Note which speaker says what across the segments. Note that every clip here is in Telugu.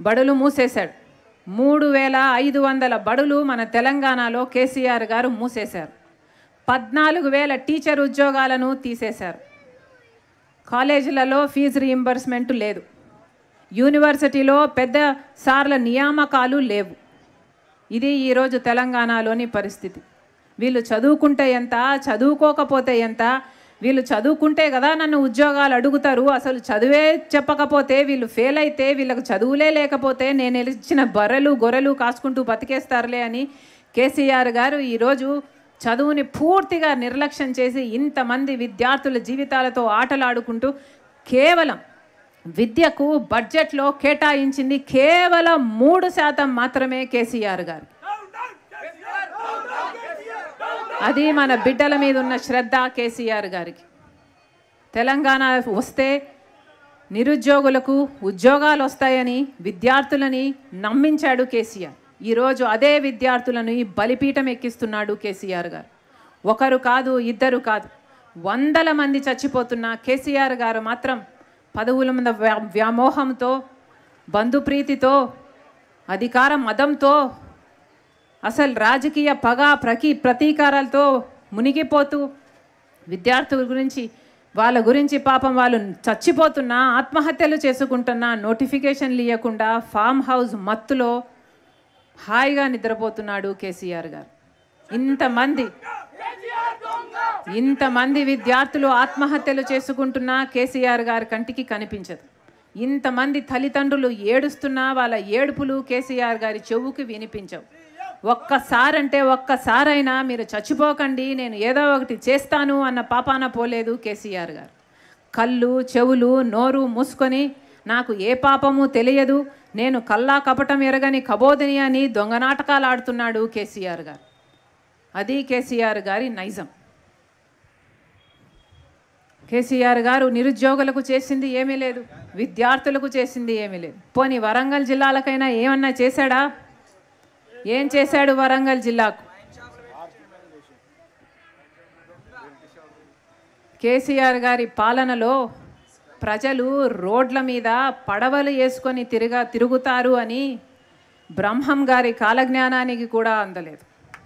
Speaker 1: బడులు మూసేశాడు మూడు వేల ఐదు వందల బడులు మన తెలంగాణలో కేసీఆర్ గారు మూసేశారు పద్నాలుగు వేల టీచర్ ఉద్యోగాలను తీసేశారు కాలేజీలలో ఫీజు రీయింబర్స్మెంట్ లేదు యూనివర్సిటీలో పెద్ద సార్ల నియామకాలు లేవు ఇది ఈరోజు తెలంగాణలోని పరిస్థితి వీళ్ళు చదువుకుంటే ఎంత చదువుకోకపోతే ఎంత వీళ్ళు చదువుకుంటే కదా నన్ను ఉద్యోగాలు అడుగుతారు అసలు చదువే చెప్పకపోతే వీళ్ళు ఫెయిల్ అయితే వీళ్ళకి చదువులే లేకపోతే నేను ఇచ్చిన బర్రెలు గొర్రెలు కాసుకుంటూ బతికేస్తారులే అని కేసీఆర్ గారు ఈరోజు చదువుని పూర్తిగా నిర్లక్ష్యం చేసి ఇంతమంది విద్యార్థుల జీవితాలతో ఆటలాడుకుంటూ కేవలం విద్యకు బడ్జెట్లో కేటాయించింది కేవలం మూడు శాతం మాత్రమే కేసీఆర్ గారు అది మన బిడ్డల మీద ఉన్న శ్రద్ధ కేసీఆర్ గారికి తెలంగాణ వస్తే నిరుద్యోగులకు ఉద్యోగాలు వస్తాయని విద్యార్థులని నమ్మించాడు కేసీఆర్ ఈరోజు అదే విద్యార్థులను ఈ బలిపీఠం ఎక్కిస్తున్నాడు కేసీఆర్ గారు ఒకరు కాదు ఇద్దరు కాదు వందల మంది చచ్చిపోతున్న కేసీఆర్ గారు మాత్రం పదవుల మీద వ్యా వ్యామోహంతో బంధుప్రీతితో అధికార మదంతో అసలు రాజకీయ పగ ప్రకి ప్రతీకారాలతో మునిగిపోతూ విద్యార్థుల గురించి వాళ్ళ గురించి పాపం వాళ్ళు చచ్చిపోతున్నా ఆత్మహత్యలు చేసుకుంటున్నా నోటిఫికేషన్లు ఇవ్వకుండా ఫామ్ హౌస్ మత్తులో హాయిగా నిద్రపోతున్నాడు కేసీఆర్ గారు ఇంతమంది ఇంతమంది విద్యార్థులు ఆత్మహత్యలు చేసుకుంటున్నా కేసీఆర్ గారి కంటికి కనిపించదు ఇంతమంది తల్లిదండ్రులు ఏడుస్తున్నా వాళ్ళ ఏడుపులు కేసీఆర్ గారి చెవుకి వినిపించవు ఒక్కసారంటే ఒక్కసారైనా మీరు చచ్చిపోకండి నేను ఏదో ఒకటి చేస్తాను అన్న పాపాన పోలేదు కేసీఆర్ గారు కళ్ళు చెవులు నోరు మూసుకొని నాకు ఏ పాపము తెలియదు నేను కల్లా కపటం ఎరగని కబోదిని అని దొంగ నాటకాలు ఆడుతున్నాడు కేసీఆర్ గారు అది కేసీఆర్ గారి నైజం కేసీఆర్ గారు నిరుద్యోగులకు చేసింది ఏమీ లేదు విద్యార్థులకు చేసింది ఏమీ లేదు పోనీ వరంగల్ జిల్లాలకైనా ఏమన్నా చేశాడా ఏం చేశాడు వరంగల్ జిల్లాకు కేసీఆర్ గారి పాలనలో ప్రజలు రోడ్ల మీద పడవలు వేసుకొని తిరగా తిరుగుతారు అని బ్రహ్మం గారి కాలజ్ఞానానికి కూడా అందలేదు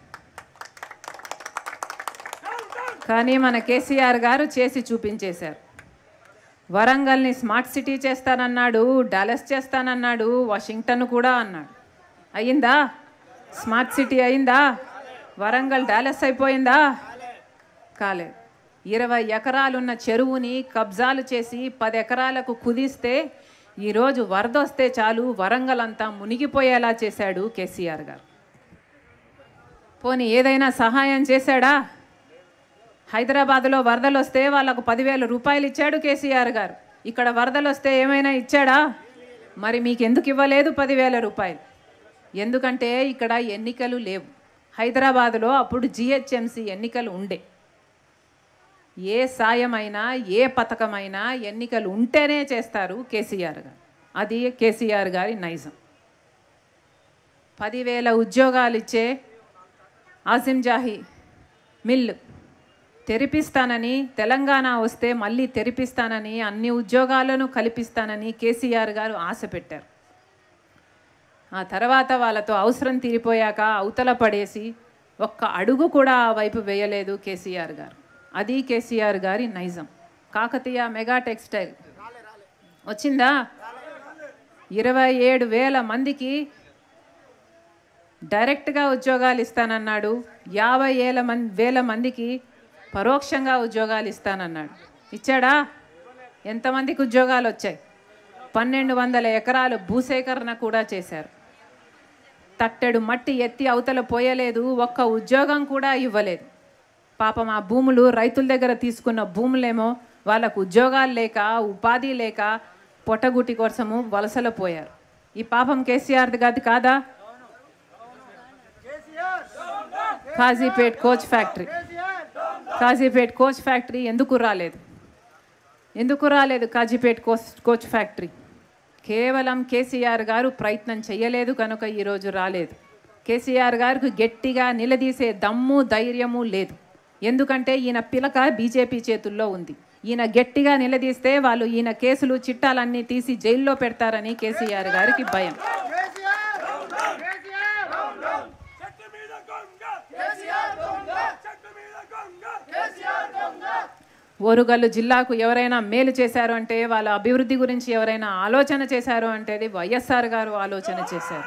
Speaker 1: కానీ మన కేసీఆర్ గారు చేసి చూపించేశారు వరంగల్ని స్మార్ట్ సిటీ చేస్తానన్నాడు డాలస్ చేస్తానన్నాడు వాషింగ్టన్ కూడా అన్నాడు అయిందా స్మార్ట్ సిటీ అయిందా వరంగల్ డాలస్ అయిపోయిందా కాలేదు ఇరవై ఎకరాలున్న చెరువుని కబ్జాలు చేసి పది ఎకరాలకు కుదిస్తే ఈరోజు వరద వస్తే చాలు వరంగల్ అంతా మునిగిపోయేలా చేశాడు కేసీఆర్ గారు పోనీ ఏదైనా సహాయం చేశాడా హైదరాబాద్లో వరదలు వస్తే వాళ్ళకు పదివేల రూపాయలు ఇచ్చాడు కేసీఆర్ గారు ఇక్కడ వరదలు వస్తే ఏమైనా ఇచ్చాడా మరి మీకు ఎందుకు ఇవ్వలేదు పదివేల రూపాయలు ఎందుకంటే ఇక్కడ ఎన్నికలు లేవు హైదరాబాదులో అప్పుడు జిహెచ్ఎంసి ఎన్నికలు ఉండే ఏ సాయమైనా ఏ పథకమైనా ఎన్నికలు ఉంటేనే చేస్తారు కేసీఆర్ గారు అది కేసీఆర్ గారి నైజం పదివేల ఉద్యోగాలు ఇచ్చే ఆసిమ్ జాహీ మిల్లు తెరిపిస్తానని తెలంగాణ వస్తే మళ్ళీ తెరిపిస్తానని అన్ని ఉద్యోగాలను కల్పిస్తానని కేసీఆర్ గారు ఆశ పెట్టారు ఆ తర్వాత వాళ్ళతో అవసరం తీరిపోయాక అవతల పడేసి ఒక్క అడుగు కూడా ఆ వైపు వేయలేదు కేసీఆర్ గారు అది కేసీఆర్ గారి నైజం కాకతీయ మెగా టెక్స్టైల్ వచ్చిందా ఇరవై ఏడు వేల మందికి డైరెక్ట్గా ఉద్యోగాలు ఇస్తానన్నాడు యాభై ఏల మంది వేల మందికి పరోక్షంగా ఉద్యోగాలు ఇస్తానన్నాడు ఇచ్చాడా ఎంతమందికి ఉద్యోగాలు వచ్చాయి పన్నెండు వందల ఎకరాలు భూసేకరణ కూడా చేశారు తట్టెడు మట్టి ఎత్తి అవతల పోయలేదు ఒక్క ఉద్యోగం కూడా ఇవ్వలేదు పాపం ఆ భూములు రైతుల దగ్గర తీసుకున్న భూములేమో వాళ్ళకు ఉద్యోగాలు లేక ఉపాధి లేక పొట్టగుటి కోసము వలసలు పోయారు ఈ పాపం కేసీఆర్ది కాదు కాదా Kazipet coach factory Kazipet coach factory ఎందుకు రాలేదు ఎందుకు రాలేదు కాజీపేట్ కోచ్ కోచ్ ఫ్యాక్టరీ కేవలం కేసీఆర్ గారు ప్రయత్నం చేయలేదు కనుక ఈరోజు రాలేదు కేసీఆర్ గారికి గట్టిగా నిలదీసే దమ్ము ధైర్యము లేదు ఎందుకంటే ఈయన పిలక బీజేపీ చేతుల్లో ఉంది ఈయన గట్టిగా నిలదీస్తే వాళ్ళు ఈయన కేసులు చిట్టాలన్నీ తీసి జైల్లో పెడతారని కేసీఆర్ గారికి భయం
Speaker 2: చెట్టు మీద గొంగ కేసీఆర్ దొంగ చెట్టు మీద గొంగ కేసీఆర్ దొంగ
Speaker 1: ఓరుగల్లు జిల్లాకు ఎవరైనా మేలు చేశారు అంటే వాళ్ళ అభివృద్ధి గురించి ఎవరైనా ఆలోచన చేశారు అంటే అది వైఎస్ఆర్ గారు ఆలోచన చేశారు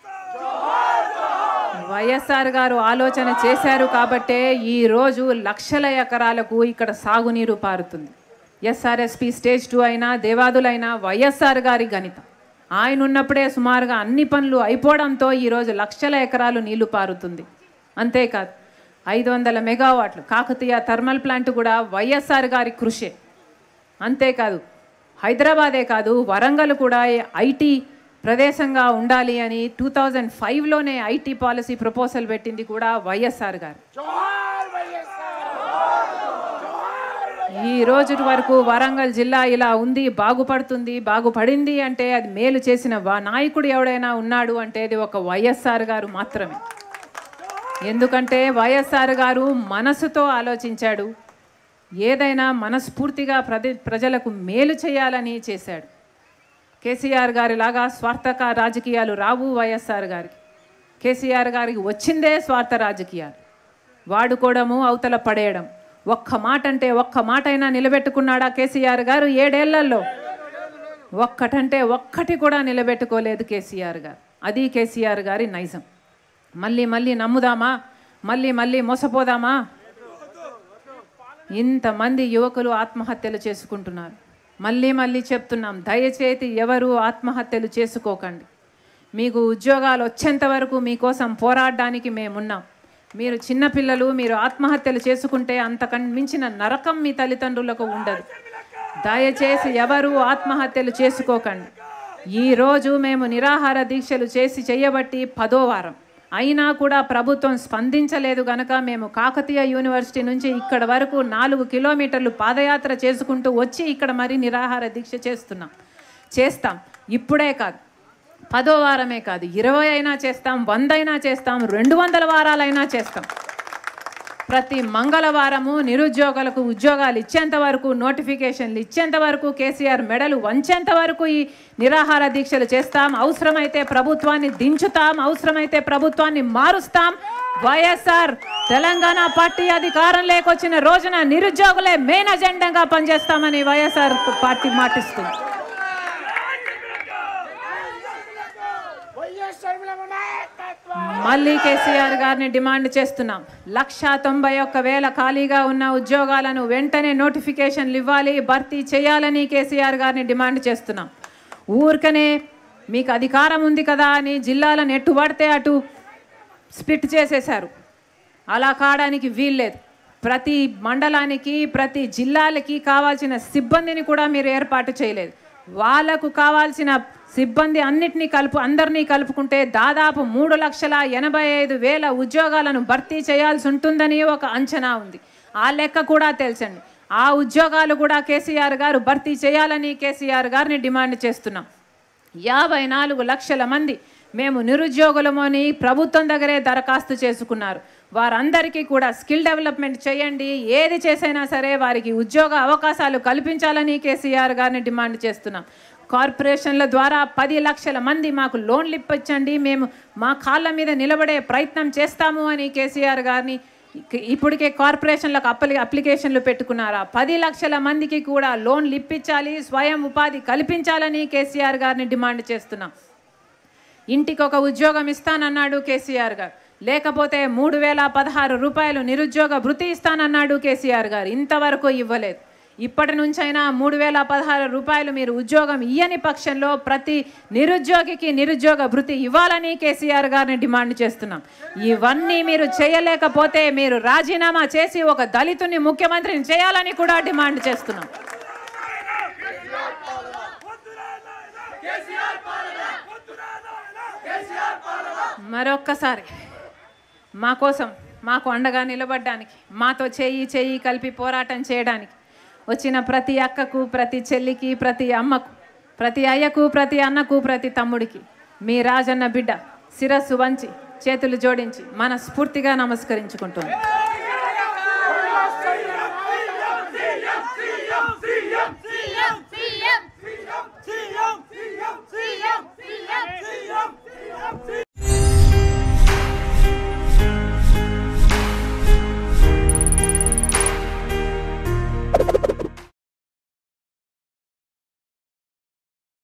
Speaker 1: వైఎస్ఆర్ గారు ఆలోచన చేశారు కాబట్టే ఈరోజు లక్షల ఎకరాలకు ఇక్కడ సాగునీరు పారుతుంది ఎస్ఆర్ఎస్పి స్టేజ్ టూ అయినా దేవాదులైనా వైఎస్ఆర్ గారి గణితం ఆయన ఉన్నప్పుడే సుమారుగా అన్ని పనులు అయిపోవడంతో ఈరోజు లక్షల ఎకరాలు నీళ్లు పారుతుంది అంతేకాదు ఐదు వందల మెగావాట్లు కాకతీయ థర్మల్ ప్లాంట్ కూడా వైఎస్ఆర్ గారి కృషే అంతేకాదు హైదరాబాదే కాదు వరంగల్ కూడా ఐటీ ప్రదేశంగా ఉండాలి అని టూ థౌజండ్ ఫైవ్లోనే ఐటీ పాలసీ ప్రపోజల్ పెట్టింది కూడా వైఎస్ఆర్ గారు ఈ రోజు వరకు వరంగల్ జిల్లా ఇలా ఉంది బాగుపడుతుంది బాగుపడింది అంటే అది మేలు చేసిన వా- నాయకుడు ఎవడైనా ఉన్నాడు అంటే అది ఒక వైఎస్ఆర్ గారు మాత్రమే ఎందుకంటే వైఎస్ఆర్ గారు మనసుతో ఆలోచించాడు ఏదైనా మనస్ఫూర్తిగా ప్రజ ప్రజలకు మేలు చేయాలని చేశాడు కేసీఆర్ గారి లాగా స్వార్థక రాజకీయాలు రావు వైఎస్ఆర్ గారికి కేసీఆర్ గారికి వచ్చిందే స్వార్థ రాజకీయాలు వాడుకోవడము అవతల పడేయడం ఒక్క మాట అంటే ఒక్క మాట అయినా నిలబెట్టుకున్నాడా కేసీఆర్ గారు ఏడేళ్లలో ఒక్కటంటే ఒక్కటి కూడా నిలబెట్టుకోలేదు కేసీఆర్ గారు అది కేసీఆర్ గారి నైజం మళ్ళీ మళ్ళీ నమ్ముదామా మళ్ళీ మళ్ళీ మోసపోదామా ఇంతమంది యువకులు ఆత్మహత్యలు చేసుకుంటున్నారు మళ్ళీ మళ్ళీ చెప్తున్నాం దయచేసి ఎవరు ఆత్మహత్యలు చేసుకోకండి మీకు ఉద్యోగాలు వచ్చేంత వరకు మీకోసం పోరాడడానికి మేమున్నాం మీరు చిన్నపిల్లలు మీరు ఆత్మహత్యలు చేసుకుంటే అంతకన్ మించిన నరకం మీ తల్లిదండ్రులకు ఉండదు దయచేసి ఎవరు ఆత్మహత్యలు చేసుకోకండి ఈరోజు మేము నిరాహార దీక్షలు చేసి చేయబట్టి పదో వారం అయినా కూడా ప్రభుత్వం స్పందించలేదు గనక మేము కాకతీయ యూనివర్సిటీ నుంచి ఇక్కడ వరకు నాలుగు కిలోమీటర్లు పాదయాత్ర చేసుకుంటూ వచ్చి ఇక్కడ మరి నిరాహార దీక్ష చేస్తున్నాం చేస్తాం ఇప్పుడే కాదు పదో వారమే కాదు ఇరవై అయినా చేస్తాం వంద అయినా చేస్తాం రెండు వందల వారాలైనా చేస్తాం ప్రతి మంగళవారము నిరుద్యోగులకు ఉద్యోగాలు ఇచ్చేంత వరకు నోటిఫికేషన్లు ఇచ్చేంత వరకు కేసీఆర్ మెడలు వంచేంత వరకు ఈ నిరాహార దీక్షలు చేస్తాం అవసరమైతే ప్రభుత్వాన్ని దించుతాం అవసరమైతే ప్రభుత్వాన్ని మారుస్తాం వైఎస్ఆర్ తెలంగాణ పార్టీ అధికారం లేకొచ్చిన రోజున నిరుద్యోగులే మెయిన్ అజెండాగా పనిచేస్తామని వైఎస్ఆర్ పార్టీ మాటిస్తుంది మళ్ళీ కేసీఆర్ గారిని డిమాండ్ చేస్తున్నాం లక్ష తొంభై ఒక్క వేల ఖాళీగా ఉన్న ఉద్యోగాలను వెంటనే నోటిఫికేషన్లు ఇవ్వాలి భర్తీ చేయాలని కేసీఆర్ గారిని డిమాండ్ చేస్తున్నాం ఊరికనే మీకు అధికారం ఉంది కదా అని జిల్లాలను ఎటు పడితే అటు స్ప్లిట్ చేసేశారు అలా కావడానికి వీల్లేదు ప్రతి మండలానికి ప్రతి జిల్లాలకి కావాల్సిన సిబ్బందిని కూడా మీరు ఏర్పాటు చేయలేదు వాళ్ళకు కావాల్సిన సిబ్బంది అన్నిటినీ కలుపు అందరినీ కలుపుకుంటే దాదాపు మూడు లక్షల ఎనభై ఐదు వేల ఉద్యోగాలను భర్తీ చేయాల్సి ఉంటుందని ఒక అంచనా ఉంది ఆ లెక్క కూడా తెలుసండి ఆ ఉద్యోగాలు కూడా కేసీఆర్ గారు భర్తీ చేయాలని కేసీఆర్ గారిని డిమాండ్ చేస్తున్నాం యాభై నాలుగు లక్షల మంది మేము నిరుద్యోగులమని ప్రభుత్వం దగ్గరే దరఖాస్తు చేసుకున్నారు వారందరికీ కూడా స్కిల్ డెవలప్మెంట్ చేయండి ఏది చేసైనా సరే వారికి ఉద్యోగ అవకాశాలు కల్పించాలని కేసీఆర్ గారిని డిమాండ్ చేస్తున్నాం కార్పొరేషన్ల ద్వారా పది లక్షల మంది మాకు లోన్లు ఇప్పించండి మేము మా కాళ్ళ మీద నిలబడే ప్రయత్నం చేస్తాము అని కేసీఆర్ గారిని ఇక- ఇప్పటికే కార్పొరేషన్లకు అప్లి అప్లికేషన్లు పెట్టుకున్నారా పది లక్షల మందికి కూడా లోన్లు ఇప్పించాలి స్వయం ఉపాధి కల్పించాలని కేసీఆర్ గారిని డిమాండ్ చేస్తున్నాం ఇంటికి ఒక ఉద్యోగం ఇస్తానన్నాడు కేసీఆర్ గారు లేకపోతే మూడు వేల పదహారు రూపాయలు నిరుద్యోగ భృతి ఇస్తానన్నాడు కేసీఆర్ గారు ఇంతవరకు ఇవ్వలేదు ఇప్పటి నుంచైనా మూడు వేల పదహారు రూపాయలు మీరు ఉద్యోగం ఇయ్యని పక్షంలో ప్రతి నిరుద్యోగికి నిరుద్యోగ భృతి ఇవ్వాలని కేసీఆర్ గారిని డిమాండ్ చేస్తున్నాం ఇవన్నీ మీరు చేయలేకపోతే మీరు రాజీనామా చేసి ఒక దళితుని ముఖ్యమంత్రిని చేయాలని కూడా డిమాండ్ చేస్తున్నాం మరొక్కసారి మా కోసం మాకు అండగా నిలబడడానికి మాతో చేయి చేయి కలిపి పోరాటం చేయడానికి వచ్చిన ప్రతి అక్కకు ప్రతి చెల్లికి ప్రతి అమ్మకు ప్రతి అయ్యకు ప్రతి అన్నకు ప్రతి తమ్ముడికి మీ రాజన్న బిడ్డ శిరస్సు వంచి చేతులు జోడించి మనస్ఫూర్తిగా నమస్కరించుకుంటుంది